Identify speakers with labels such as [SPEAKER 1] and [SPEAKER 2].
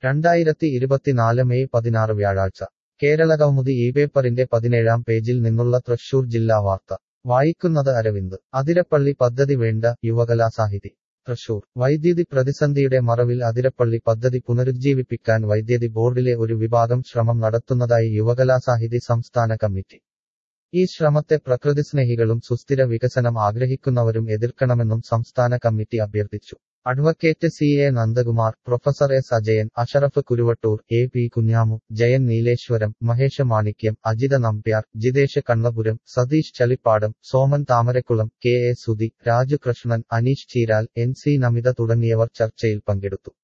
[SPEAKER 1] രണ്ടായിരത്തി ഇരുപത്തിനാല് മെയ് പതിനാറ് വ്യാഴാഴ്ച കേരളകൗമുദി ഈ പേപ്പറിന്റെ പതിനേഴാം പേജിൽ നിന്നുള്ള തൃശൂർ ജില്ലാ വാർത്ത വായിക്കുന്നത് അരവിന്ദ് അതിരപ്പള്ളി പദ്ധതി വേണ്ട യുവകലാസാഹിതി തൃശൂർ വൈദ്യുതി പ്രതിസന്ധിയുടെ മറവിൽ അതിരപ്പള്ളി പദ്ധതി പുനരുജ്ജീവിപ്പിക്കാൻ വൈദ്യുതി ബോർഡിലെ ഒരു വിഭാഗം ശ്രമം നടത്തുന്നതായി യുവകലാസാഹിതി സംസ്ഥാന കമ്മിറ്റി ഈ ശ്രമത്തെ പ്രകൃതിസ്നേഹികളും സുസ്ഥിര വികസനം ആഗ്രഹിക്കുന്നവരും എതിർക്കണമെന്നും സംസ്ഥാന കമ്മിറ്റി അഭ്യർത്ഥിച്ചു advocate C A Nandakumar professor S Ajayan Ashraf Kuruvattoor A P Kunhamu Jayan Nileshwaram Mahesh Manikyam Ajitha Nambiar Jithesh Kannapuram Satheesh Chalippadam Soman Thamarakkulam K A Sudhi Raju Krishnan Aneesh Cheeral N C Namitha തുടങ്ങിയവർ ചർച്ചയിൽ പങ്കെടുത്തു